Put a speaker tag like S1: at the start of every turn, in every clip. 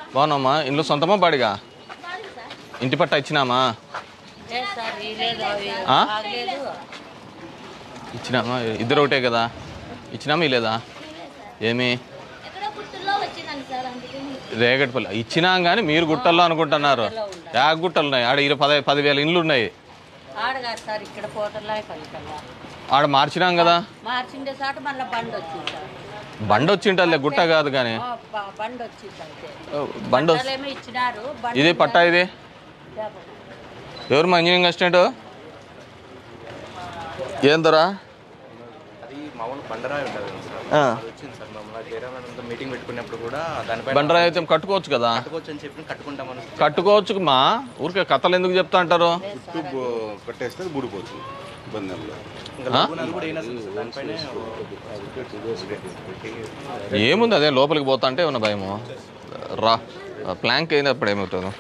S1: బాగున్నామ్మా ఇంట్లో సొంతమా బాడిగా ఇంటి పట్ట ఇచ్చినామా
S2: లేదు సార్ ఈ లేదు అవి
S1: ఆ?
S2: బాగలేదు
S1: ఇచ్చినామా ఇద్దరు ఒకటే కదా ఇచ్చినామా లేదా ఏమి
S3: ఎక్కడో గుర్తుల్లో వచ్చిందండి సార్ అందుకని
S1: రేగటిపల్లి ఇచ్చినాం కానీ మీరు గుట్టల్లో అనుకుంటున్నారు యా గుట్టలు ఉన్నాయి ఆడ ఇరవై పది పదివేల ఇండ్లు ఉన్నాయి
S2: ఆడగారు సార్ ఇక్కడ పోటర్లా పలికల్లా
S1: ఆడ మార్చినాం కదా
S2: మార్చిండే సాట మళ్ళీ బండి వచ్చింది సార్
S1: బండి వచ్చింటలే గుట్ట కాదు కానీ
S2: ఆ, బ- బండి వచ్చింది అంతే
S1: బండి వస్-
S2: పట్టాలేమో ఇచ్చినారు బండి
S1: ఇది పట్టా ఇది
S2: లేకపోతే.
S1: ఎవరు మా ఇంజనీరింగ్ అసిస్టెంట్ ఏం దొరా
S4: అది మామూలు బండరాయి ఉంటుంది సార్
S1: ఆ.
S4: అది వచ్చింది సార్ మమ్మల్ని జయరామంతా మీటింగ్ పెట్టుకున్నప్పుడు కూడా దానిపైన
S1: బండరాయి అయితే కట్టుకోవచ్చు కదా
S4: కట్టుకోవచ్చు అని చెప్పి కట్టుకుంటామని
S1: కట్టుకోవచ్చు మా ఊరికే కథలు ఎందుకు చెప్తా అంటారు
S5: చుట్టూ కట్టేస్తే అది ఊడిపోతుంది ఇబ్బంది ఏం లేదు
S4: ఇంకా లోపల కూడా అయినా సార్ దానిపైనే
S1: ఏముంది అదే లోపలికి పోతా అంటే ఏమన్నా భయము రా ప్లాంక్ అయినప్పుడు ఏమవుతుంది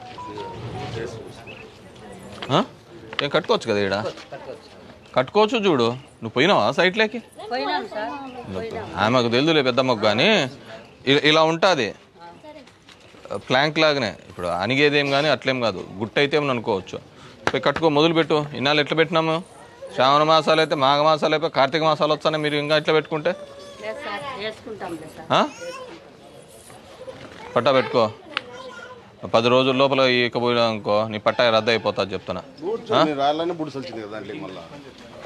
S1: ఆ? ఏం కట్టుకోవచ్చు కదా ఈడ కట్టుకోవచ్చు చూడు నువ్వు పోయినావా సైట్లోకి
S2: పోయినాం సార్
S1: ఆమెకు తెలుదులే పెద్దమ్మకు కానీ ఇ- ఇలా ఉంటుంది ప్లాంక్ లాగానే ఇప్పుడు అనిగేదేం కానీ అట్లేం కాదు గుట్ట అయితే ఏమని అనుకోవచ్చు పోయి కట్టుకో మొదలు పెట్టు ఇన్నాళ్ళు ఎట్లా పెట్టినాము శ్రావణ మాసాలు అయితే మాఘ మాసాలు అయిపోయి కార్తీక మాసాలు వచ్చానే మీరు ఇంకా ఇట్లా పెట్టుకుంటే
S2: లేదు సార్ వేసుకుంటాం లేదు సార్
S1: ఆ? పట్టా పెట్టుకో పది రోజుల లోపల ఇకపోయినా అనుకో నీ పట్టా రద్దు అయిపోతుంది చెప్తున్నా
S5: బూడ్స్ రాళ్ళని బుడిసి వచ్చింది కదా దాంట్లో మళ్ళీ